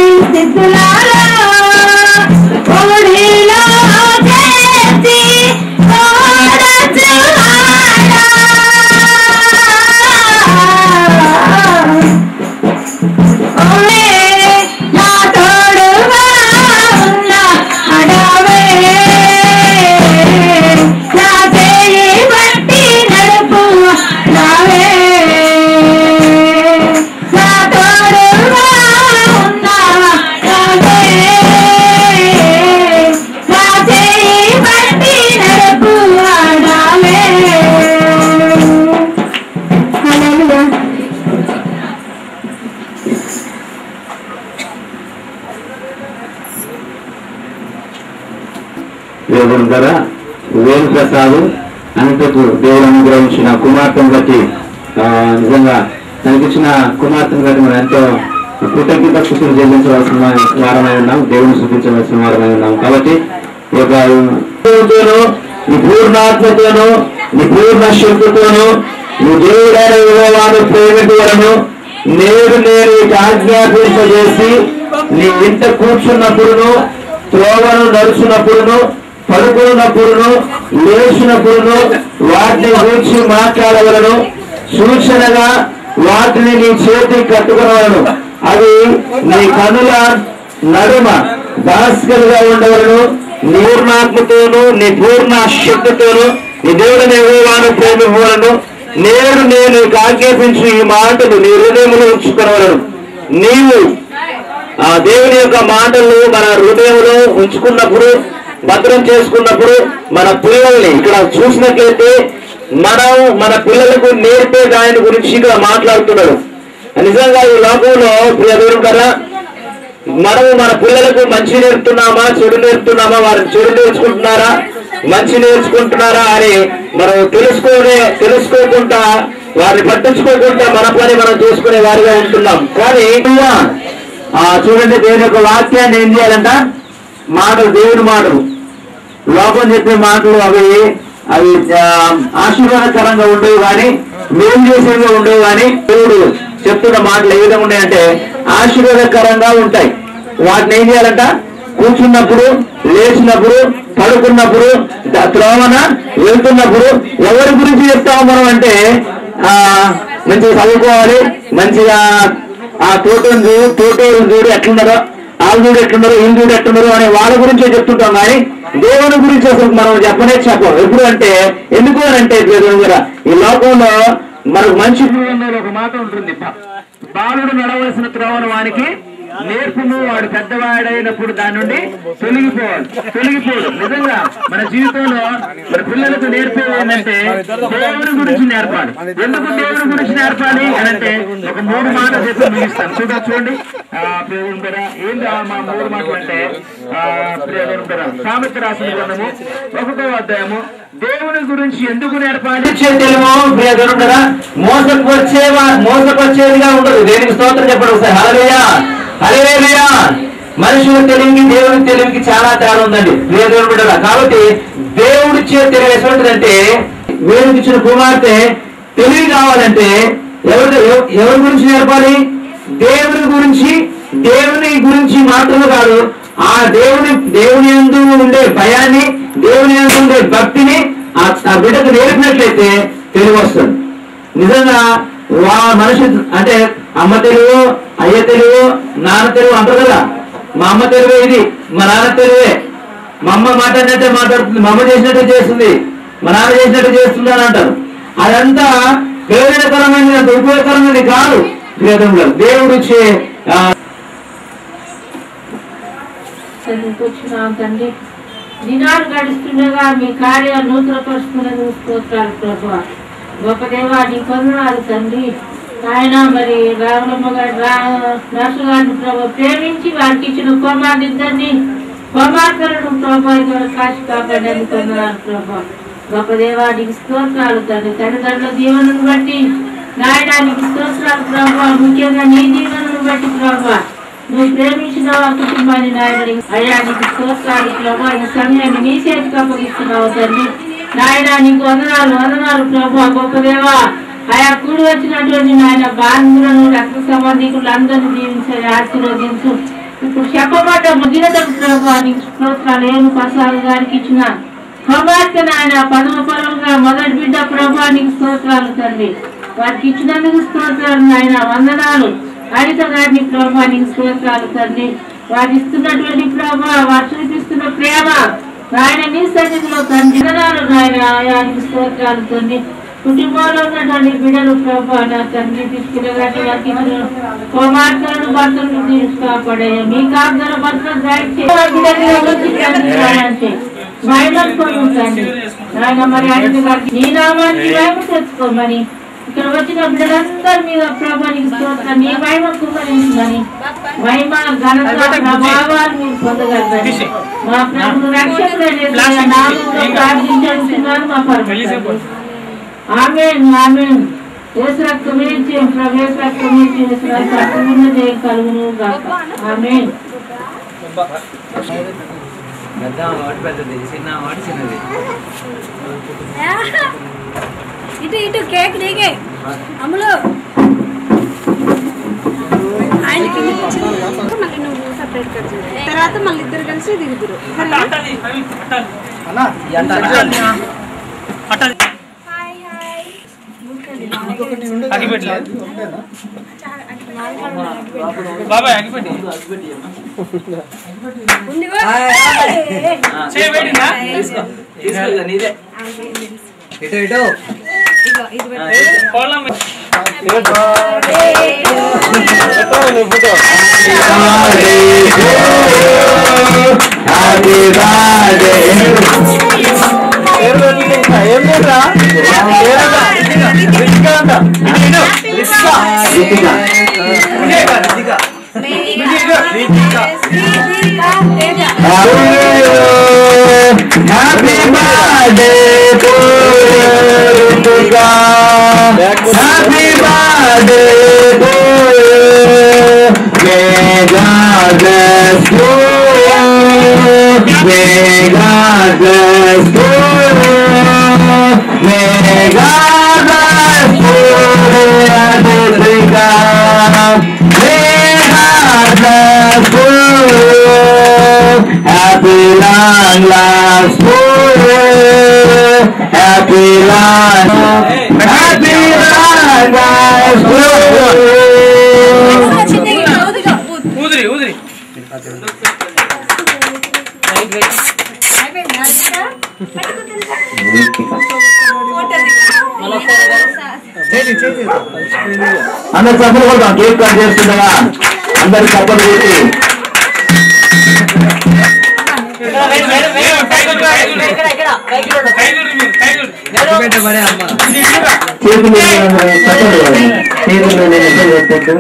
కోరి సిద్ధులారా కోడిలో చేసి కోరచువాడా ఓలే నా తోడుగా ఉన్న అడవే నా చేయి బట్టి నడుపు రావే నా తోడుగా ఉన్న అడవే నా చేయి బట్టి నడుపు రావే హల్లెలూయా దేవుని ధర వేణు ప్రసాద్ అంతకు దేవుడు అనుగ్రహించిన కుమార్తెను బట్టి ఆ, నిజంగా తనకిచ్చిన కుమార్తెను బట్టి మనం ఎంతో కృతజ్ఞత స్థుతులు చెల్లించవలసిన వారమై ఉన్నాం దేవుని సూచించవలసిన వారమై ఉన్నాం కాబట్టి ఈ యొక్క దేవుడితోనూ, నీ పూర్ణాత్మతోను నీ పూర్ణ శక్తితోను నీ దేవుడైన యెహోవాను ప్రేమిటి వలను నేడు నేను నీకు ఆజ్ఞాపింపజేసి నీ ఇంట కూర్చున్నప్పుడును త్రోవను నడుచున్నప్పుడును పడుకున్నప్పుడును లేచినప్పుడును వాటిని గురించి మాట్లాడవలను సూచనగా వాటిని నీ చేతి కట్టుకునవలను అవి నీ కనుల నడుమ భాస్కరుగా ఉండవలను నీ పూర్ణాత్మతోను నీ పూర్ణ శక్తితోను నీ దేవుడిని ఎవరు ప్రేమివ్వలను నేడు నేను నీకు ఆజ్ఞాపించు ఈ మాటలు నీ హృదయములు ఉంచుకునవలను నీవు ఆ దేవుని యొక్క మాటలు మన హృదయంలో ఉంచుకున్నప్పుడు భద్రం చేసుకున్నప్పుడు మన పిల్లల్ని ఇక్కడ చూసినట్లయితే మనం మన పిల్లలకు నేర్పే దాని గురించి ఇక్కడ మాట్లాడుతున్నాడు నిజంగా ఈ లోకంలో ప్రియ దేవుడు కదా మనం మన పిల్లలకు మంచి నేర్పుతున్నామా చెడు నేర్పుతున్నామా వారు చెడు నేర్చుకుంటున్నారా మంచి నేర్చుకుంటున్నారా అని మనం తెలుసుకోనే తెలుసుకోకుండా వారిని పట్టించుకోకుండా మన పని మనం చేసుకునే వారిగా ఉంటున్నాం కానీ ఆ చూడండి దేవుని యొక్క వాక్యాన్ని ఏం చేయాలంట మాటలు దేవుని మాటలు లోకం చెప్పే మాటలు అవి అవి ఆ, ఆశీర్వాదకరంగా ఉండేవి కానీ మేలు చేసేవిగా ఉండేవి కానీ దేవుడు చెప్తున్న మాటలు ఏ విధంగా ఉన్నాయంటే ఆశీర్వాదకరంగా ఉంటాయి వాటిని ఏం చేయాలంట కూర్చున్నప్పుడు లేచినప్పుడు పడుకున్నప్పుడు ద- త్రోవన వెళ్తున్నప్పుడు ఎవరి గురించి చెప్తాము మనం అంటే ఆ మంచిగా చదువుకోవాలి మంచిగా ఆ తోటను చూడు తోటోడు చూడు ఎట్లున్నారో వాళ్ళు చూడు ఎట్లున్నారో వీళ్ళు చూడు ఎట్లున్నారో అనే వాళ్ళ గురించే చెప్తుంటాం కానీ దేవుని గురించి అసలు మనం చెప్పనే చెప్పం ఎప్పుడు అంటే ఎందుకు అని అంటే దేవుని దగ్గర ఈ లోకంలో మనకు మంచి హృదయంలో ఒక మాట ఉంటుంది బా- బాలుడు నడవలసిన త్రోవను వానికి నేర్పును వాడు పెద్దవాడైనప్పుడు దాని నుండి తొలగిపోవాలి తొలగిపోడు నిజంగా మన జీవితంలో మన పిల్లలకు నేర్పేది ఏంటంటే దేవుని గురించి నేర్పాలి ఎందుకు దేవుని గురించి నేర్పాలి అని అంటే ఒక మూడు మాటలు చెప్పి ముగిస్తాను చూడ చూడండి ఆ, ప్రియదేవుని బిడ్డ, ఏంటి ఆ మా మూడు మాటలు అంటే ఆ, ప్రియదేవుని బిడ్డ, సామెత రాసిన గ్రంథము ఒకటో అధ్యాయము దేవుని గురించి ఎందుకు నేర్పాలి చేతేమో ప్రియదేవుని బిడ్డ, మోసపరిచేవా మోసపరిచేదిగా ఉండదు దేనికి స్తోత్రం చెప్పడం ఒకసారి హల్లెలూయా హల్లెలూయా మనుషుల తెలివికి దేవుని తెలివికి చాలా తేడా ఉందండి ప్రియ దేవుని బిడ్డలా కాబట్టి దేవుడిచ్చే తెలివి ఎటువంటిదంటే వేరుకి ఇచ్చిన కుమార్తె తెలివి కావాలంటే ఎవరి ఎవ- ఎవరి గురించి నేర్పాలి దేవుని గురించి దేవుని గురించి మాత్రమే కాదు ఆ దేవుని దేవుని యందు ఉండే భయాన్ని దేవుని యందు ఉండే భక్తిని ఆ ఆ బిడ్డకు నేర్పినట్లయితే తెలివి వస్తుంది నిజంగా వా మనిషి అంటే అమ్మ తెలుగు అయ్య తెలుగు నాన్న తెలుగు అంటారు కదా మా అమ్మ తెలుగు ఇది మా నాన్న తెలుగే మా అమ్మ మాట్లాడినట్టే మాట్లాడుతుంది మా అమ్మ చేసినట్టే చేస్తుంది మా నాన్న చేసినట్టు చేస్తుంది అని అంటారు అదంతా ప్రయోజనకరమైనది అంత ఉపయోగకరమైనది కాదు ప్రియతంలో దేవుడు ఇచ్చే ఆ, చదువుకొచ్చున్నాం తండ్రి దినాలు గడుస్తుండగా మీ కార్యాలు నూతనపరుచుకున్నది స్తోత్రాలు ప్రభు గొప్ప దేవా నీ కొందనాలు తండ్రి ఆయన మరి రామలమ్మ గారి రాసు గారిని ప్రభు ప్రేమించి వారికి ఇచ్చిన కుమార్తెద్దరిని కుమార్తెలను ప్రభు ఇదివర కాచి కాపాడని కొందనాలు ప్రభు గొప్ప దేవా నీకు స్తోత్రాలు తండ్రి తల్లిదండ్రుల దీవెనను బట్టి నాయడానికి స్తోత్రాలు ప్రభు ముఖ్యంగా నీ దీవెనను బట్టి ప్రభు నువ్వు ప్రేమించిన ఆ కుటుంబాన్ని నాయనని అయ్యా నీకు స్తోత్రాలు ప్రభా ఈ సమయాన్ని నీ చేతికి అప్పగిస్తున్నావు తండ్రి నాయన నీకు వందనాలు వందనాలు ప్రభా గొప్ప దేవా ఆయా కూడి వచ్చినటువంటి నాయన బాంధులను రక్త సంబంధికులు అందరినీ దీవించాలి ఆశీర్వదించు ఇప్పుడు చెప్పబడ్డ ముగినటకు ప్రభు నీకు స్తోత్రాలు ఏమి ప్రసాద్ గారికి ఇచ్చిన కుమార్తె నాయన పదవ పరంగా మొదటి బిడ్డ ప్రభు నీకు స్తోత్రాలు తండ్రి వారికి ఇచ్చినందుకు స్తోత్రాలు నాయన వందనాలు అనిత గారిని ప్రభు నీకు స్తోత్రాలు తండ్రి వారు ఇస్తున్నటువంటి ప్రభు వారు చూపిస్తున్న ప్రేమ ఆయన నీ సన్నిధిలో తండ్రి వందనాలు నాయన ఆయానికి స్తోత్రాలు తండ్రి కుటుంబంలో ఉన్నటువంటి బిడ్డలు ప్రభు నా తండ్రి తీసుకురాగానే వారికి ఇచ్చిన కుమార్తెలను భర్తలను తీసుకోపడే మీ కాపుదల భర్తలు దయచేసి మహిళలు పొందుతండి నాయన మరి ఆయన గారికి నీ నామానికి మహిమ తెచ్చుకోమని ఇక్కడ వచ్చిన బిడ్డలందరి మీద ప్రభానికి స్తోత్రం నీ మహిమ కుమరించమని మహిమ ఘనత ప్రభావాలు మీరు పొందగలరని మా ప్రభు రక్షకుడైన నామంలో ప్రార్థించుతున్నాను మా పరమ ఆమెన్ ఆమెన్ యేసు రక్తమే చేయం ప్రవేశ రక్తమే చేసిన రక్తమున్న జయం కలుగును గాక ఆమెన్ పెద్ద వాటి పెద్దది చిన్న వాటి చిన్నది ఇటు ఇటు కేక్ దిగే అమ్ములు ఆయన కింద కూర్చుని మళ్ళీ నువ్వు సపరేట్ కట్ చేయాలి. తర్వాత మళ్ళీ ఇద్దరు కలిసి దిగుదురు బాబాయ్ అగిపెట్టి ఉంది కూడా. చేయబెట్టినా తీసుకెళ్తా నీదే ఇటు ఇటు ఇదిగో, ఇది పెట్టు. ఆ, ఇటు. కోళ్ళం happy birthday happy birthday to రుతుగా happy birthday to may God bless you may God bless you may God bless you రుతుగా may God bless you Happy long life Happy long Happy long life చిన్నగా ఇటు ఊదిగో, ఊదు. ఊదిరి ఊదిరి అయిపోయిందా? ఇంకా? పట్టుకుంటుందిగా? Photo దిగు. అందరు చప్పలు కొడతాం కేక్ కట్ చేస్తుండగా అందరు చప్పలు కొట్టి పెట్టు పడే అమ్మ చేతులు చప్పలు కొడండి. చేతులు నేను పెట్టు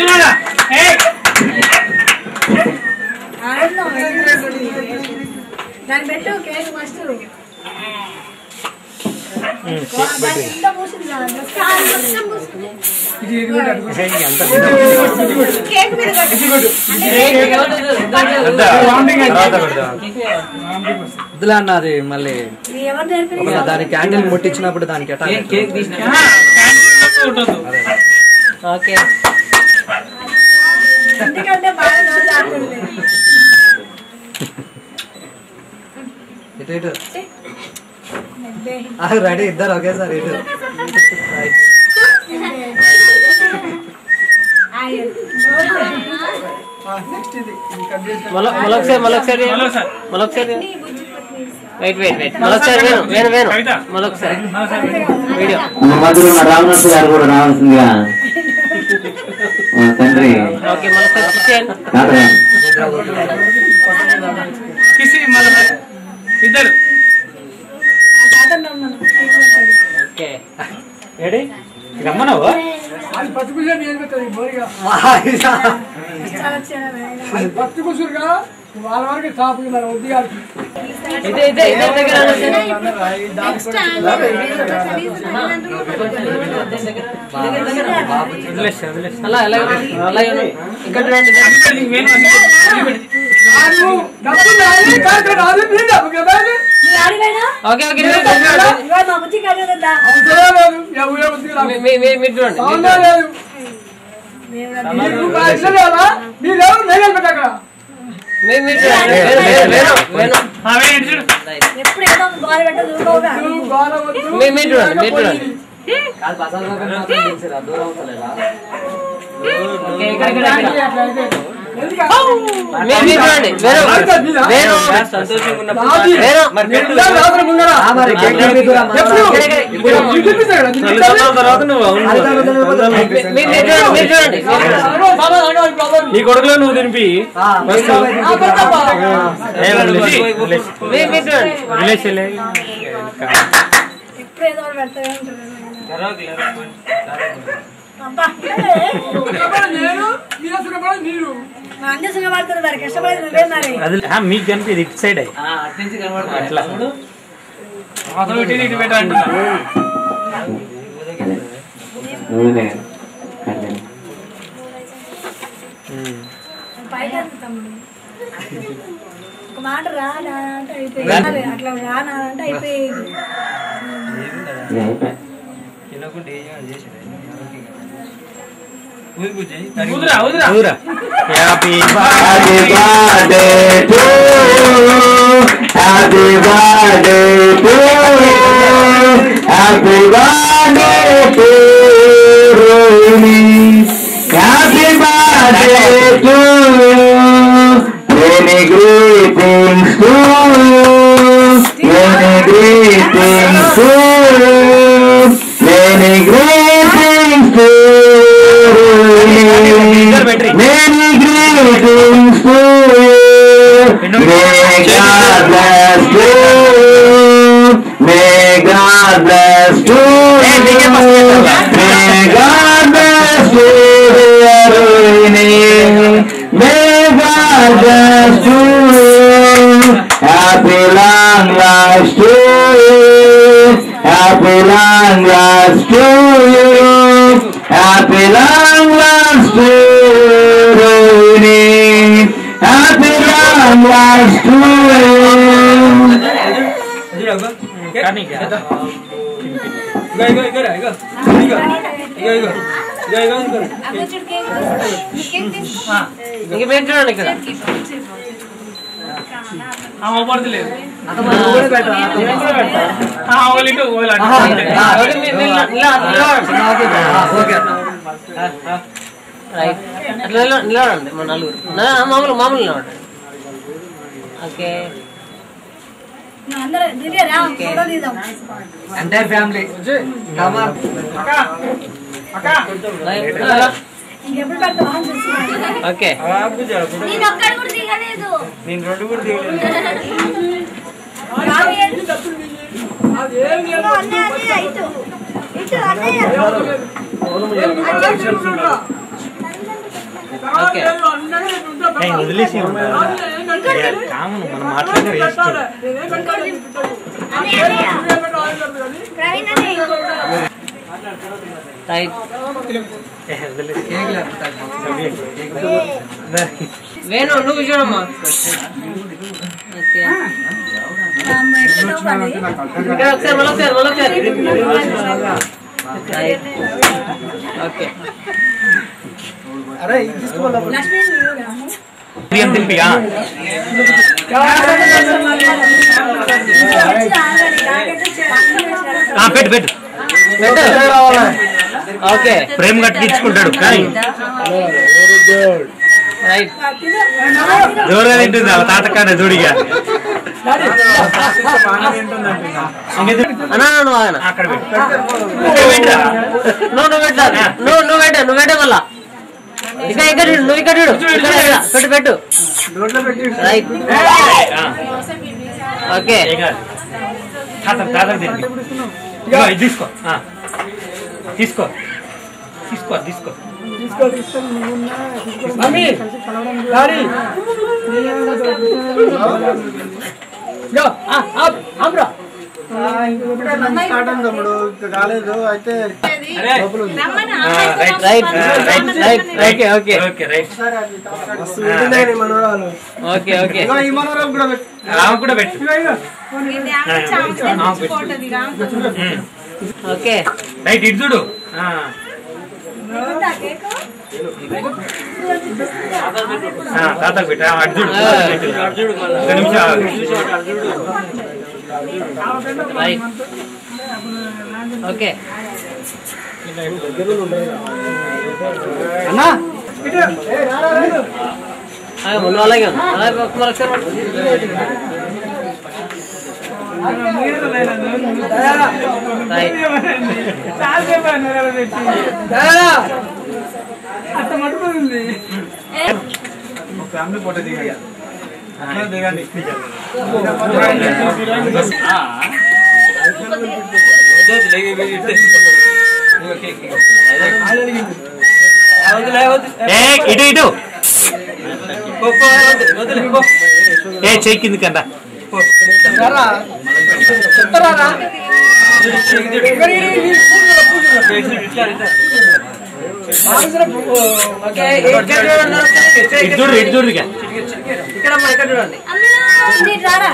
ఆనందం, దాన్ని పెట్టు కేక్ ఫస్ట్ దాన్ని ఇంత పూసింది కాదు. కాదు, మొత్తం పూసింది. కేక్ మీద కొట్టు. వద్దులే అన్న అది మళ్ళీ ఇది ఎవరు నేర్పింది? ఒకవేళ దాని క్యాండిల్ ముట్టించినప్పుడు దానికి ఎట్లా కేక్ తీసిన ఓకే ఎందుకంటే బాగా రోజు ఆడుతుంది ఇటు ఇటు రెడీ ఇద్దరు ఒకేసారి ఇటు రైట్. మళ్ళొకసారి మళ్ళొకసారి మళ్ళొకసారి. మళ్ళొకసారి వెయిట్ వెయిట్ వెయిట్ మళ్ళొకసారి వేను వేను వేను కవిత. మళ్ళొకసారి వీడియో మన మధ్యలో ఉన్న రామనర్సు గారు కూడా రావాల్సిందిగా మా తండ్రి ఓకే మళ్ళొకసారి kiss చేయండి తాతగా కిసి మళ్ళీ ఇద్దరు ఓకే ఏడి రమ్మనవు ఇదే ఇదే ఇదే దగ్గర అనండి. నెక్స్ట్ అలా అలాగే అలాగే ఉండండి. ఇక్కడ చూడండి ఓకే ఓకే మీరు చూడండి. మా బుద్ధి కడగదా మీ- మీ- మీ- మీరు చూడండి మీరు చూడండి. మీ మీ చూడండి వేణు వేణు వేణు ఆ, వేడి ఇటు చూడు ఎప్పుడు ఏదో ఒక గోల పెట్టదు ఊరుకోవుగా. మీ మీ చూడండి మీరు చూడండి కాదు బసాలు మాత్రం తెలిసిరా దూరం అవుతలేదా ఓకే, ఇక్కడ ఇక్కడ ఇక్కడ. మీ మీ చూడండి వేణు వేణు వేణు మరి కేక్ తినిపిద్దురా మనం. ఇక్కడ, ఇక్కడ, ఇక్కడ. మీ మీ చూడండి మీరు చూడండి మీరు చూడండి. నీ కొడుకులో నువ్వు తినిపి ఆ, ఏ, వదిలేసి, వదిలేసి. మీ మీ చూడండి వదిలేసి లే. ఎప్పుడు ఏదో ఒకటి పెడతానే ఉంటారు. అబ్బా. మా అన్ని సుఖపడుతుంది మరి కష్టపడేది నువ్వే మరి అది ఆ, మీకు కనిపి ఇటు సైడ్ అయ్యి ఆ, అటు నుంచి కనబడుతుంది. అట్లా అదో ఇటు ఇటు పెట్టు అంటున్నా నువ్వునే అదే. పైకి వెళ్తుంది తమ్ముడు ఒక మాట రా నా అంటే అయిపోయింది అట్లా రా నా అంటే అయిపోయేది ఇది అయిపోయి. వదిరా వదిరా వదిరా happy Happy birthday to you. Happy birthday to you. Happy birthday to Rohini. Happy birthday to you. Many greetings to you. Many greetings to you. Many greetings to you. Many greetings to you. May God bless you. May God bless you. May God bless you, dear Rohini. May God bless you. Happy long life to you. Happy long life to you. Happy long life to you, Rohini. Happy long life to you. కానీ ఇంక మీరు చూడండి ఇక్కడ పడతలేదు అంత మనం కూడా పెట్టరా? వాళ్ళు ఇటు వాళ్ళు అటు ఆహా. అంతే. ఆ, ఓకే, మీ- మీ నిల- నిల- నిలబడండి. ఆ, ఓకే రైట్ అట్లా నిల- నిలబడండి మన నలుగురు నా- మామూలు మామూలు నిలబడండి ఓకే అందరూ దివ్య రా ఫోటో తీద్దాం ఎంటైర్ ఫ్యామిలీ కమాన్ రైట్ ఇంకెప్పుడు పెడతావా అని చూస్తున్నాను ఓకే నేను ఒక్కడు కూడా దిగలేదు నేను రెండు కూడా దిగలేదు రావి ఏంటి? ఇదిగో అన్నయ్య, అన్నయ్య, ఇటు. ఇటు, అన్నయ్య. ఓకే నేను వదిలేసి కామన్ మనం మాట్లాడే వేస్ట్ అన్నయ్య, అన్నయ్య. ప్రవీణ్ అన్నయ్య. రైట్ వదిలేసి కేక్ లేకపోతే వేణు నువ్వు చూడమ్మా ఓకే అమ్మ, ఎక్కడో పని. ఇక్కడ ఒకసారి మళ్ళీ ఒకసారి మళ్ళీ ఒకసారి రైట్ ఓకే అరే ఇది తీసుకోవాలి లక్ష్మీ నువ్వురా? బియ్యం తినిపి ఆ. వచ్చి ఆగండి, నాకైతే చెప్పండి. ఆ, పెట్టు పెట్టు ఓకే ప్రేమ కట్టించుకుంటాడు కానీ రైట్ జోరుగా తింటుంది వాళ్ళ తాతకానే జోడిగా అన్నా నువ్వు ఆగనా అక్కడ పెట్టు ఇక్కడ పెట్టురా. నువ్వు నువ్వు పెట్టాలి నువ్వు నువ్వు పెట్టు నువ్వు పెట్టే మళ్ళా ఇక్కడ ఇక్కడ చూడు, నువ్వు ఇక్కడ చూడు ఇక్కడ ఇక్కడ. పెట్టు పెట్టు రైట్ ఆ, ఓకే ఏం కాదు. తాత తాత తినిపి ఇదిగో, ఇది తీసుకో ఆ. తీసుకో తీసుకో తీసుకో రమ్మని ఆ, అమ్మాయితో right right right right okay okay okay right okay okay ఆమె కూడా పెట్టు ఇది ఆమె చామకి తెచ్చుకోవటది రా. ఉమ్. ఓకే రైట్ ఇటు చూడు ఆ. ఉందా కేకు? ఆ, తాతకు పెట్టు ఆ, అటు చూడు ఒక నిమిషం ఆగు. రైట్ ఓకే అన్నా ఆ, ముందు అలాగే ఉంది. అలాగే ఒకసారి ఒకసారి పట్టు. రైట్ ఫ్యామిలీ ఫోటో దిగాలి అట్లా దిగండి ఏ ఇటు ఇటు ఏ చెయ్యి కింది కందా ఇటు చూడు ఇటు చూడు ఇక ఇక్కడ అమ్మా ఇక్కడ చూడండి రారా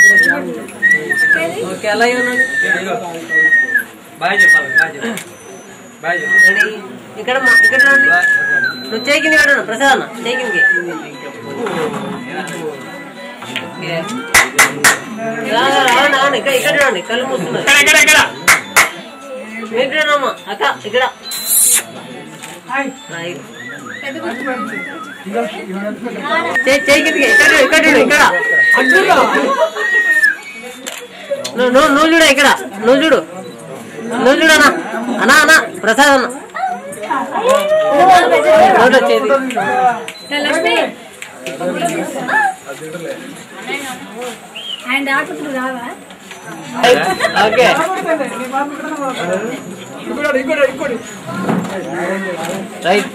ఓకే అలాగే ఉండండి బాయ్ చెప్పాలి బాయ్ చెప్పాలి బాయ్ చెప్పాలి రెడీ ఇక్కడ అమ్మా ఇక్కడ చూడండి నువ్వు చేయి కింద పెట్టు ప్రసాద్ అన్న చేయి కిందకి ఓకే. రా, రా, రా, రా, రా, ఇక్కడ ఇక్కడ చూడండి కళ్ళు మూస్తున్నారు ఇక్కడ ఇక్కడ ఇక్కడ మీరు చూడమ్మా అక్క ఇక్కడ రైట్. చేయి చేయి కిందకి ఇక్కడ చూడు, ఇక్కడ చూడు ఇక్కడ నువ్వు నువ్వు నువ్వు చూడు ఇక్కడ నువ్వు చూడు నువ్వు చూడు అన్న అన్నా అన్న ప్రసాద్ అన్న నోట్ వచ్చేది లక్ష్మి ఆయన డాక్టర్ రావా ఓకే రైట్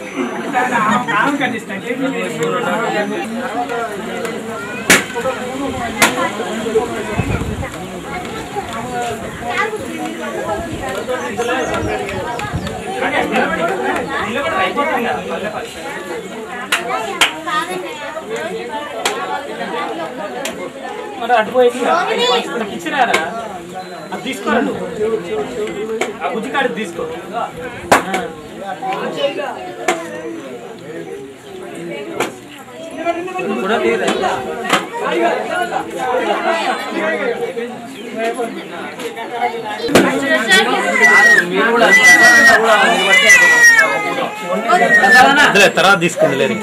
మరి అటు పోయి ఇచ్చినారా అది తీసుకోరా నువ్వు ఆ బుజ్జి కాడి తీసుకో కూడా తీయరా మీరు కూడా అదే తర్వాత తీసుకుంది లేదు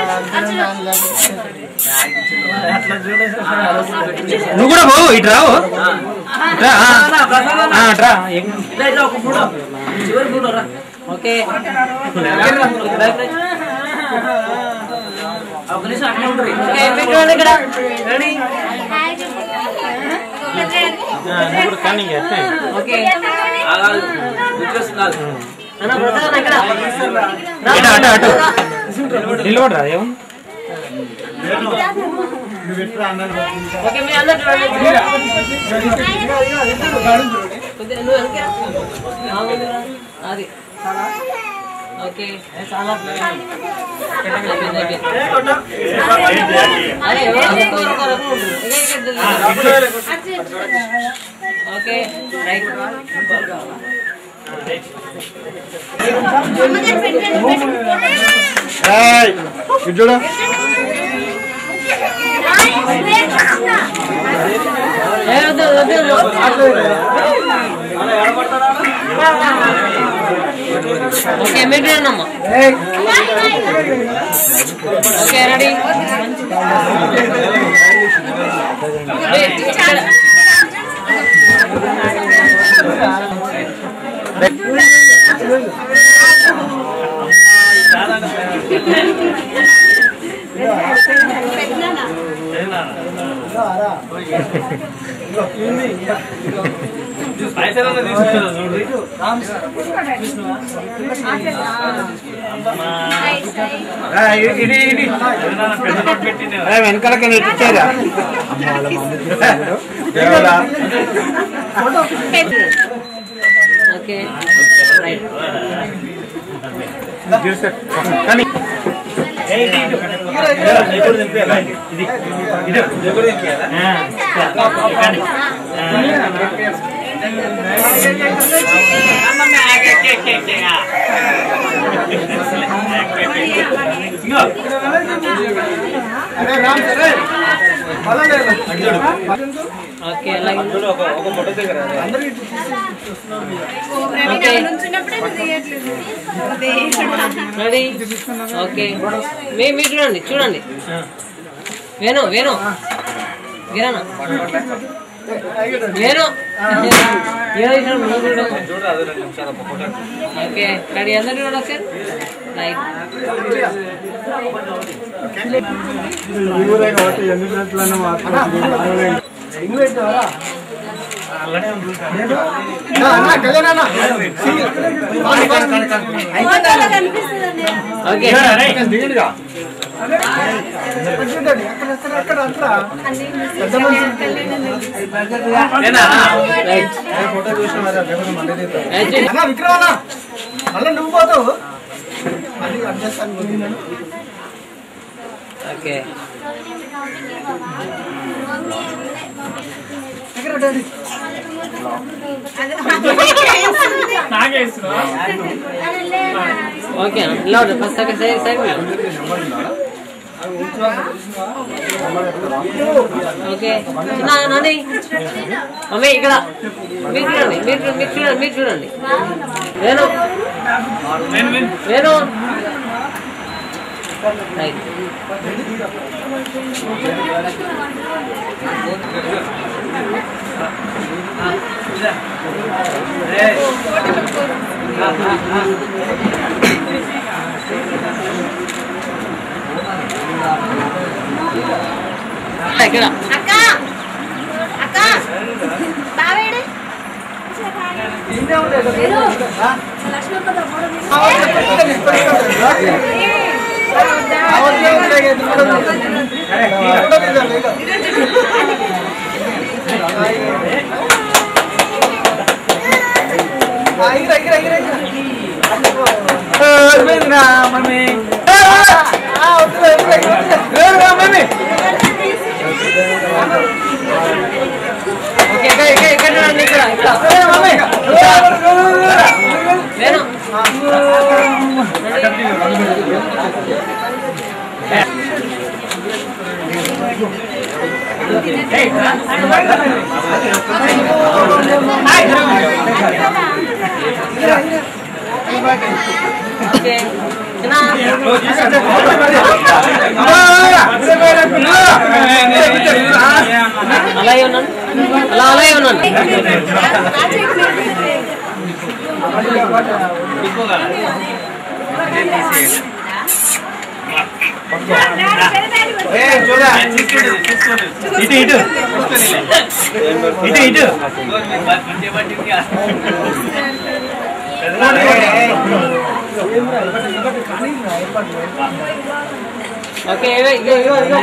నువ్వు కూడా బావు ఇటు రావు ఇటు రా, ఆ. ఆ, ఇటు రా. ఏం- ఒక ఫోటో చివరి ఫోటో రా ఓకే ఓకే మీరు చూడండి ఇక్కడ రెడీ ఆ, నువ్వు కూడా కానీ ఇంకా. ఓకే అన్న ప్రసాద్ అన్న ఇక్కడ ఇటు, అటు అటు నిలబడరా ఏముంది ఓకే మీ అందరు చూడండి కొద్దిగా నువ్వు వెనక్కి రా. ఆ, ముందుకు రా. అది ఓకే అయిపోయింది, అయిపోయింది. అరే, ఎవరో ఒకరు ఒకరు ఉంటుంది. ఇక ఇక్కడ ఓకే రైట్ ఇటు చూడు ఏ, వద్దు, వద్దు, వద్దు. ఓకే మీరు చూడండి అమ్మా ఓకే రెడీ ఇక్కడ పైసలు తీసుకుంటారు చూడండి ఇది ఇది వెనకాలకి ఇచ్చారా ఓకే రైట్ కానీ ఓకే అలాగే ఒక ఒక ఫోటో దగ్గర ఓకే రెడీ ఓకే మీ మీరు చూడండి చూడండి వేణు వేణు గిరానా వేణు ఏదో ఇచ్చాడు, నువ్వు చూడు. చూడు అది రెండు నిమిషాలు ఒక ఫోటో ఓకే రెడీ అందరు చూడండి ఒకసారి లైక్ ఓకే రైట్ విక్రమణ మళ్ళీ నువ్వు పోతావు మళ్ళీ అడ్జస్ట్ అని ఓకే ఓకే ఇలా ఉంటుంది first second side side okay చిన్న నాని మమ్మీ ఇక్కడ మీరు చూడండి మీరు చూ- మీరు చూడండి మీరు చూడండి వేణు వేణు రైట్ ఇక్కడ అక్క అక్క బావేడు ఓకే ఇక్కడ ఇక్కడ ఇక్కడ చూడండి ఇక్కడ ఇక్కడ వేణు ఓకే చిన్న అలాగే ఉన్నాను అలా అలాగే ఉన్నాను ఇటు ఇటు ఇటు ఇటు ఓకే ఇవే ఇగో ఇగో ఇగో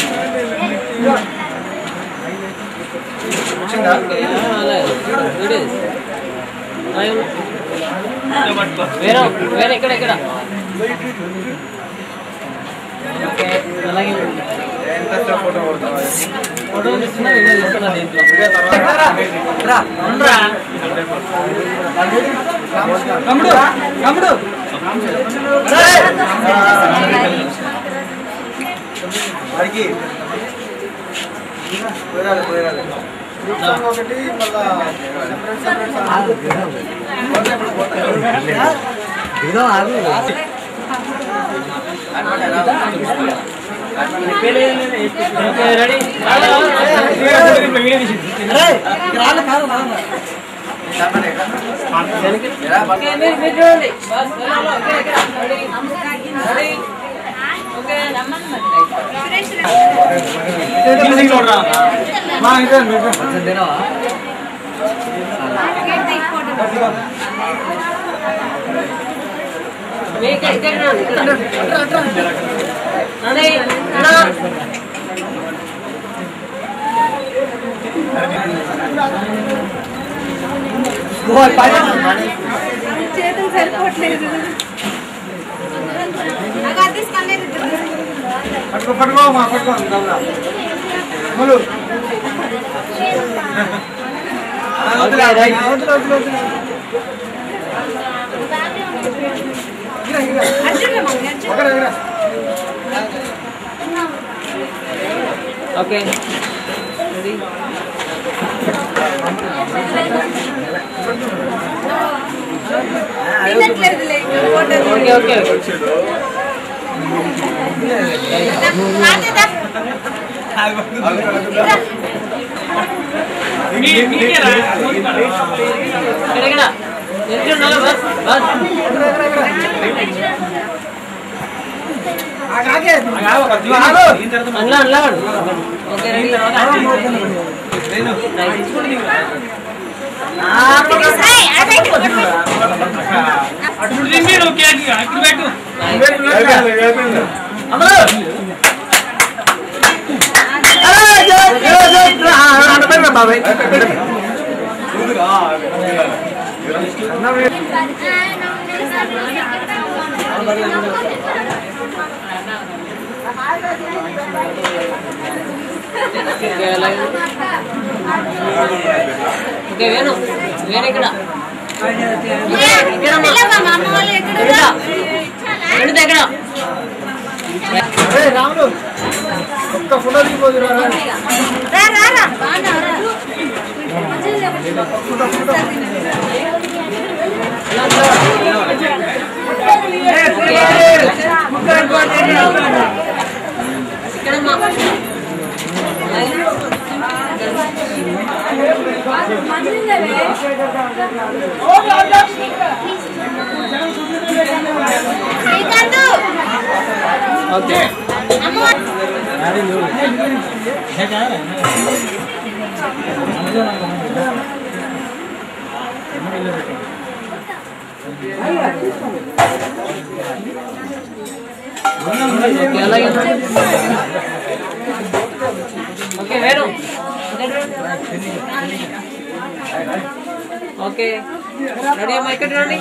ఓకే, అలాగే. It is. అలాగే ఉన్నా. వేరే వేరే ఇక్కడ ఇక్కడ ఓకే అలాగే ఉంది. ఫోటో తీసుకున్నా వీడియో తీసుకున్నా దీంట్లో తమ్ముడు తమ్ముడు వాడికి పోయిరాలి పోయిరాలి ఒకటి మళ్ళా సెపరేట్ ఓకే రెడీ ఓకే మీరు మీరు చూడండి బస్ వెళ్ళాలి. ఓకే ఇక్కడ రెడీ రెడీ ఓకే మా ఇదే మీ ఇక్కడ ఇక్కడ చూడండి ఇక్కడ రెడీ నా చేతులు సరిపోవట్లేదు నాకు అది తీసుకెళ్ళలేదు పట్టుకో పట్టుకో మా పట్టుకో దమ్మురా. ములు. ఆ, వదిలే, వదిలే, వదిలే, వదిలే. ఓకే రెడీ ఓకే ఓకే ఇక్కడ ఇక్కడ ఎక్కడ ఉన్నారో బస్ బస్ అల్లా అల్లా ఓకే రెడీ ఓకే అలాగే ఓకే వేణు వేణు ఇక్కడ ఇక్కడ వేణు దగ్గర రాములు ఒక్క ఫోటో దిగిపోదు ఇక్కడ మా ఓకే ఓకే అలాగే ఓకే వేరు ఓకే రెడీ అమ్మా ఇక్కడ రండి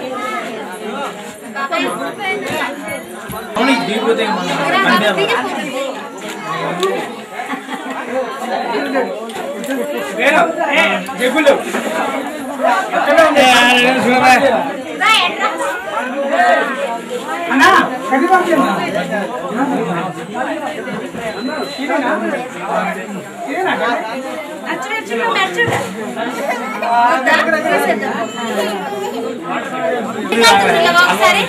ఒకసారి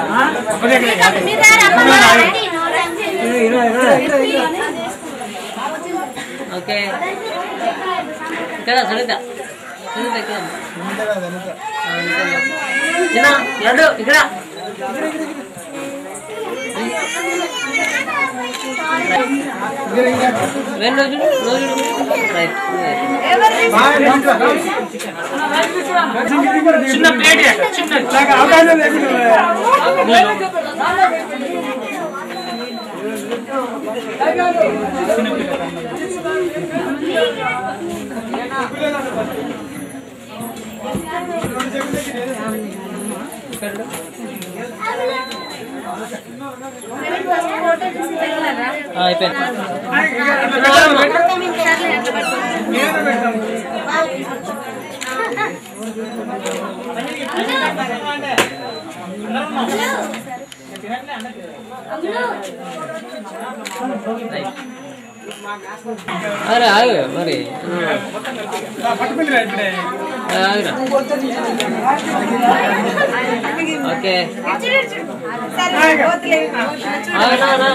ఓకే ఇక్కడ సునీత సునీత ఇక్కడ చిన్న లడ్డు ఇక్కడ వేణు రోజు రోజు రైట్ చిన్న ప్లేట్ చిన్న అయిపోయింది అరే ఆగు మరి ఆగురా ఓకే ఆగురా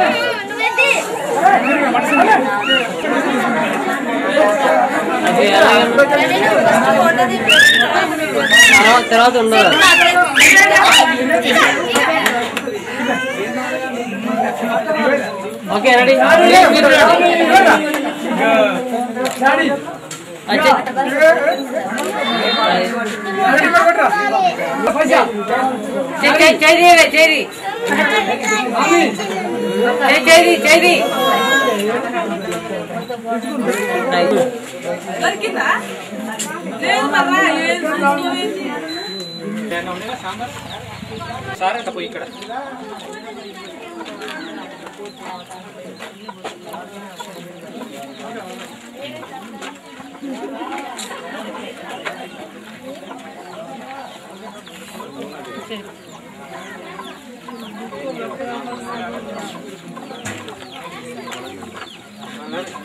ఓకే తర్వాత తర్వాత ఉండదు ఓకే రెడీ మీరు అచ్చా చేయి చేయి చేయి చేయి చేయి సార్ అంట పోయి ఇక్కడ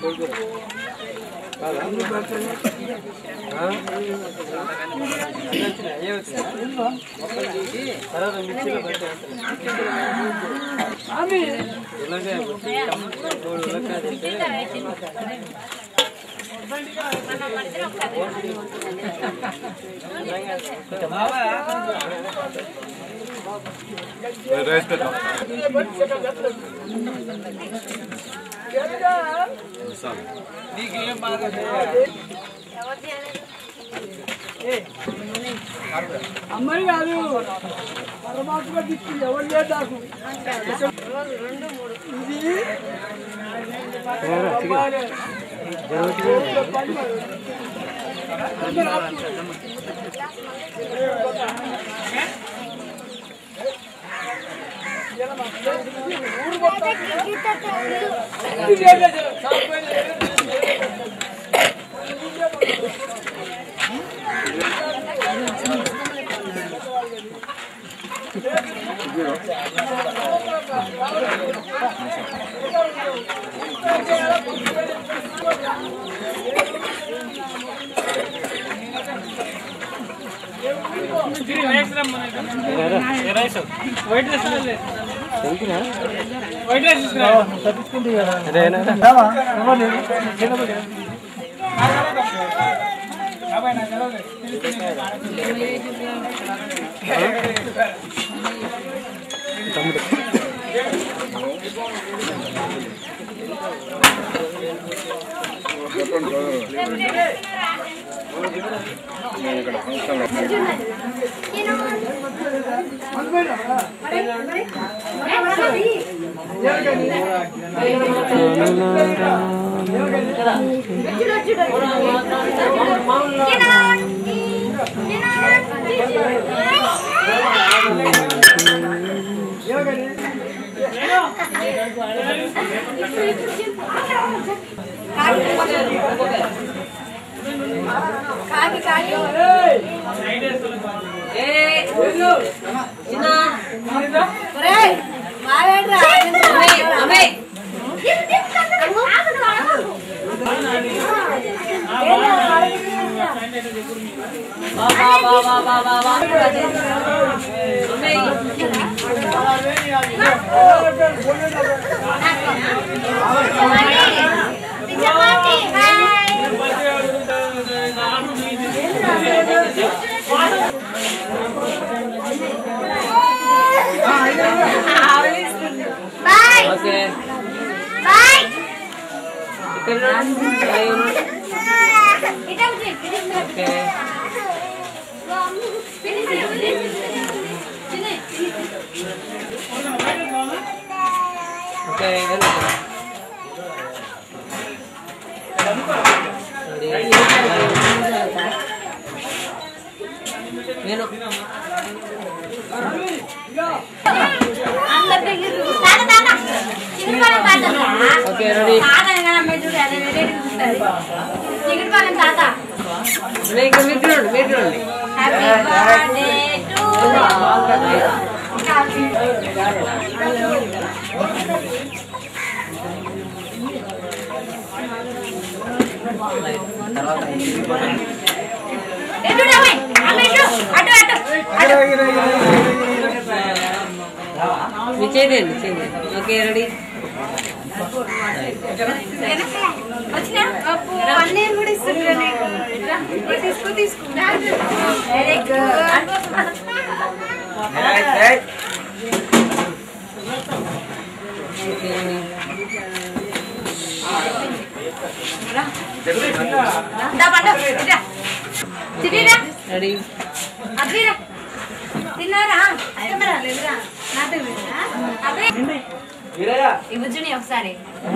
అమ్మని కాదు పరమాత్మ దిక్కు ఎవరు లేదు నాకు ఇది అమ్మాయిలే. చెప్పండి మరి. అందరూ ఆపు. ఊరు మొత్తం ఇది లేదు, చాలిపోయింది. కాకి కాకి ఒరేయ్, మావేంట్రా? బాయ్ ఓకే బాయ్ ఇక్కడ చూడు. అయ్యో, చూడు. ఇటా ఉంది ఫినిష్ ఓకే ఓకే వెళ్ళు. నేను అందరి దగ్గర తాత తాత చిగురుపాలెం తాత ఓకే రెడీ తాత అనగానే అమ్మాయి చూడు అదే వెరైటీ చూస్తుంది చిగురుపాలెం తాత ఇక్కడ మీరు చూడండి మీరు చూడండి హ్యాపీ బర్త్డే టు ఎటు అమ్మాయి అమ్మాయి ఇటు అటు అటు మీ చేయండి చేయండి ఓకే రెడీ వచ్చినా అన్నీ కూడా ఇస్తున్నారు నీకు తీసుకో తీసుకో వెరీ గుడ్ ఓకే రెడీ దా పండు ఇట్రా తిరిరా రెడీ అద్రిరా తిన్నారా కెమెరా లేదురా నా దగ్గర అదే ఇవ్వు చూని ఒకసారి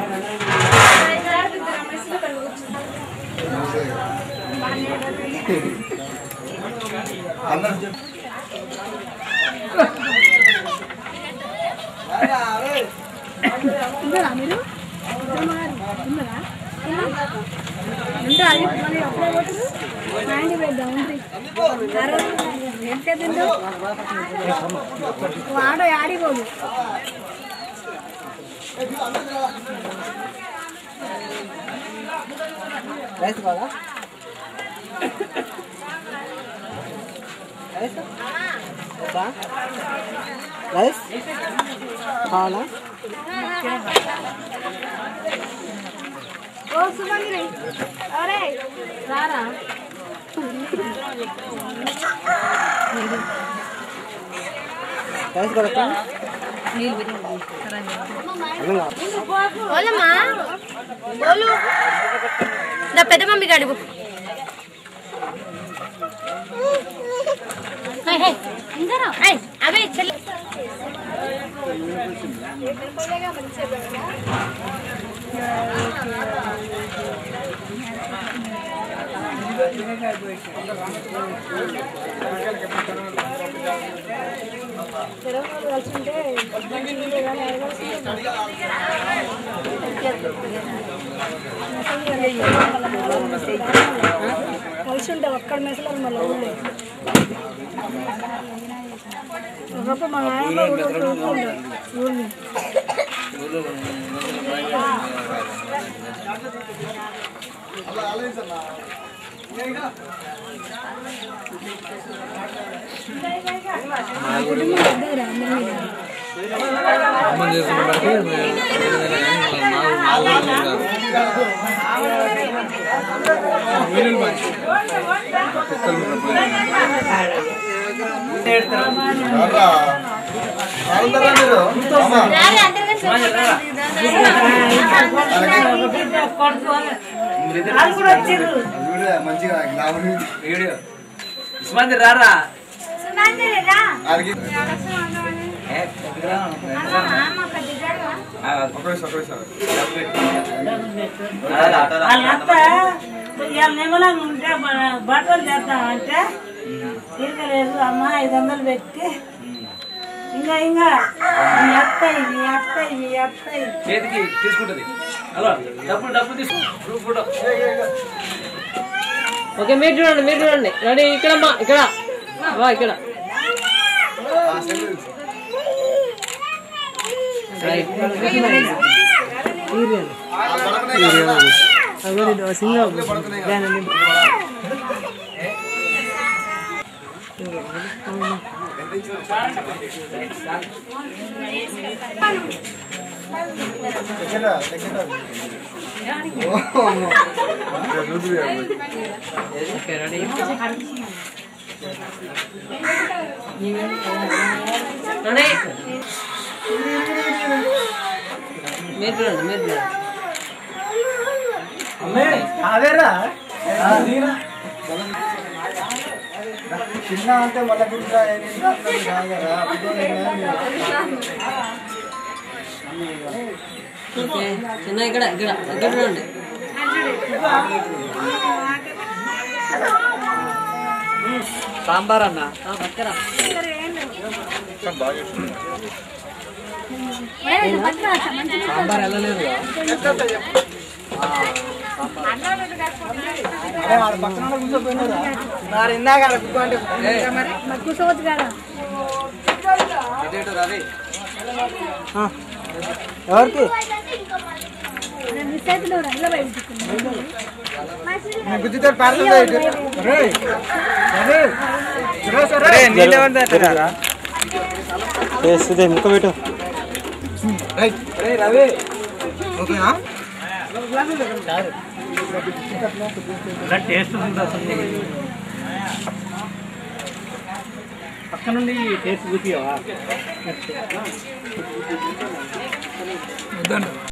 తిన్నారా మీరు తిన్నారా అంటే అది మళ్ళీ అప్పుడే కొట్టరు హ్యాండ్ పెద్దాం ఎంత తిందో వాడ ఆడిపోదు రైస్ కావాలా రైస్ వద్దా? రైస్ కావాలా ఓ సుమంగిరి అరే రారా రైస్ కూడా ఓలమ్మా ఓలు నా పెద్ద మమ్మీ గడుపు అవే చెల్లి కలిసి ఉంటాం అక్కడ మెసలు మళ్ళీ ఊళ్ళో ఒకప్పుడు మా నాయన కూడా ఊరుకుండే ఊరిని అమ్మని చేసుకున్న బట్టి వీడియో ఇస్మాంది రారా ఏ, కొద్దిగా ఆ, వాళ్ళంతా ఇవాళ నిమ్మలంగా ఉంటే మన బట్టలు చేద్దామంటే తీరలేదు అమ్మ ఐదు వందలు పెట్టి ఇంకా ఇంకా మీ అత్తయ్య మీ అత్తయ్య మీ అత్తయ్య చేతికి తీసుకుంటది హలో డబ్బులు డబ్బులు తీసుకు గ్రూప్ ఫోటో ఓకే మీరు చూడండి మీరు చూడండి రెడీ ఇక్కడ అమ్మా ఇక్కడ వా ఇక్కడ రైట్ ఓకే రెడీ రెడీ మీరు చూడండి మీరు చూడండి చిన్న అంటే మళ్ళీ గుంటా ఓకే చిన్న ఇక్కడ ఇక్కడ ఇక్కడ చూడండి సాంబార్ అన్న ఆ, పక్కరా సాంబార్ వెళ్ళలేదు ఇందాక కూర్చోవచ్చు కదా ఎవరికి మిస్ అవుతున్నావు రా, ఇలా బయట గుజ్జుతో చేస్తుంది ముక్క పెట్టు రవి ఓకేనా టేస్ట్ ఉంటుంది అసలు పక్క నుండి టేస్ట్ చూపియవా వద్దండి